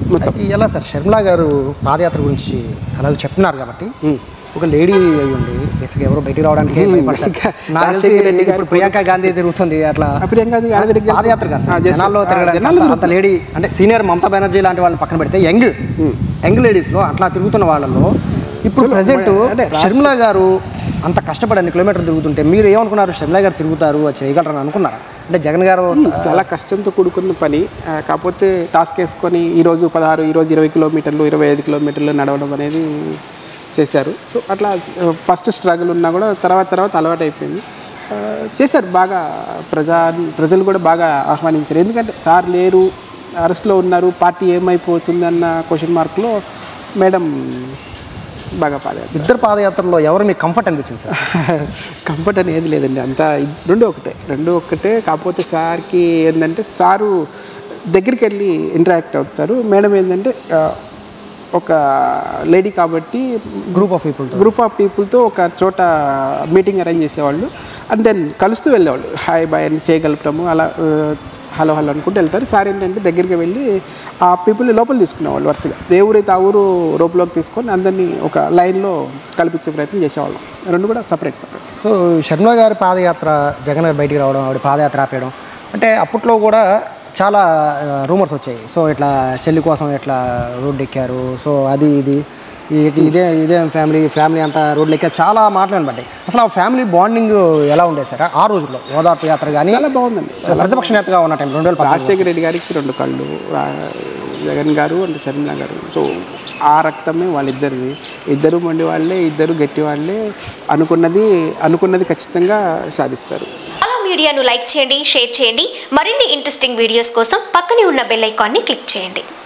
మొత్తం ఎలా సార్ షర్మిలా గారు పాదయాత్ర గురించి అలా చెప్తున్నారు కాబట్టి ఒక లేడీ అయి ఉండి బేసిక్గా ఎవరు బయటికి రావడానికి భయపడతారు. బేసిక్గా నాకు తెలిసి రాజశేఖర రెడ్డి గారు ఇప్పుడు ప్రియాంక గాంధీ తిరుగుతుంది అట్లా ఆ ప్రియాంక గాంధీ గారి దగ్గరికి పాదయాత్ర కాదు ఆ, సార్ just- జనాల్లో ఆ, తిరగడానికి జనాల్లో అంత- అంత లేడీ అంటే సీనియర్ మమతా బెనర్జీ లాంటి వాళ్ళని పక్కన పెడితే యంగ్ యంగ్ లేడీస్లో అట్లా తిరుగుతున్న వాళ్ళలో ఇప్పుడు ప్రజెంట్ అంటే షర్మిలా గారు అంత కష్టపడి అన్ని కిలోమీటర్లు తిరుగుతుంటే మీరు ఏమనుకున్నారు షర్మిలా గారు తిరుగుతారు అది చేయగలరని అనుకున్నారా అంటే జగన్ గారు చాలా కష్టంతో కూడుకున్న పని ఆ, కాకపోతే టాస్క్ వేసుకొని ఈరోజు పదహారు ఈరోజు ఇరవై కిలోమీటర్లు ఇరవై ఐదు కిలోమీటర్లు నడవడం అనేది చేశారు సో అట్లా ఫస్ట్ స్ట్రగుల్ ఉన్నా కూడా తర్వాత తర్వాత అలవాటు అయిపోయింది ఆ, చేశారు బాగా ప్రజా ప్రజలు కూడా బాగా ఆహ్వానించారు ఎందుకంటే సార్ లేరు అరెస్ట్లో ఉన్నారు పార్టీ ఏమైపోతుంది అన్న క్వశ్చన్ మార్క్లో మేడం బాగా పాడారు ఇద్దరు పాదయాత్రలో ఎవరు మీకు కంఫర్ట్ అనిపించింది సార్ కంఫర్ట్ అని ఏది లేదండి అంతా రెండు ఒకటే రెండు ఒకటే కాకపోతే సార్కి ఏంటంటే సారు దగ్గరికి వెళ్ళి ఇంటరాక్ట్ అవుతారు మేడం ఏంటంటే ఆ, ఒక లేడీ కాబట్టి group of people group of పీపుల్తో ఒక చోట మీటింగ్ అరేంజ్ చేసేవాళ్ళు అండ్ దెన్ కలుస్తూ వెళ్ళేవాళ్ళు హాయ్ బాయ్ అని చేయగలపడము అలా ఆ, హలో హలో అనుకుంటూ వెళ్తారు సార్ ఏంటంటే దగ్గరికి వెళ్ళి ఆ పీపుల్ని లోపల తీసుకునేవాళ్ళు వరుసగా ఏ ఊరైతే ఆ ఊరు లోపలోకి తీసుకొని అందరినీ ఒక లైన్లో కల్పించే ప్రయత్నం చేసేవాళ్ళం రెండు కూడా సపరేట్ సపరేట్ సో షర్మిల గారి పాదయాత్ర జగన్ గారు బయటికి రావడం ఆవిడ పాదయాత్ర ఆపేయడం అంటే అప్పట్లో కూడా చాలా రూమర్స్ వచ్చాయి సో ఇట్లా చెల్లి కోసం ఇట్లా రోడ్డు ఎక్కారు సో అది ఇది ఈ- ఇదే ఇదే ఫ్యామిలీ ఫ్యామిలీ అంతా రోడ్లు ఎక్కారు చాలా మాట్లాడబడ్డాయి అసలు ఆ ఫ్యామిలీ బాండింగ్ ఎలా ఉండేది సార్ ఆ రోజుల్లో ఓదార్పు యాత్ర కానీ చాలా బాగుందండి ప్రతిపక్ష నేతగా ఉన్న టైం రెండు వేల పద్నాలుగు రాజశేఖర రెడ్డి గారికి రెండు కళ్ళు రా- జగన్ గారు అండ్ షర్మిల గారు సో ఆ రక్తమే వాళ్ళిద్దరిది ఇద్దరు మొండి వాళ్ళే ఇద్దరు గట్టి వాళ్ళే అనుకున్నది అనుకున్నది ఖచ్చితంగా సాధిస్తారు అలా మీడియాను లైక్ చేయండి షేర్ చేయండి మరిన్ని ఇంట్రెస్టింగ్ వీడియోస్ కోసం పక్కనే ఉన్న బెల్ ఐకాన్ని క్లిక్ చేయండి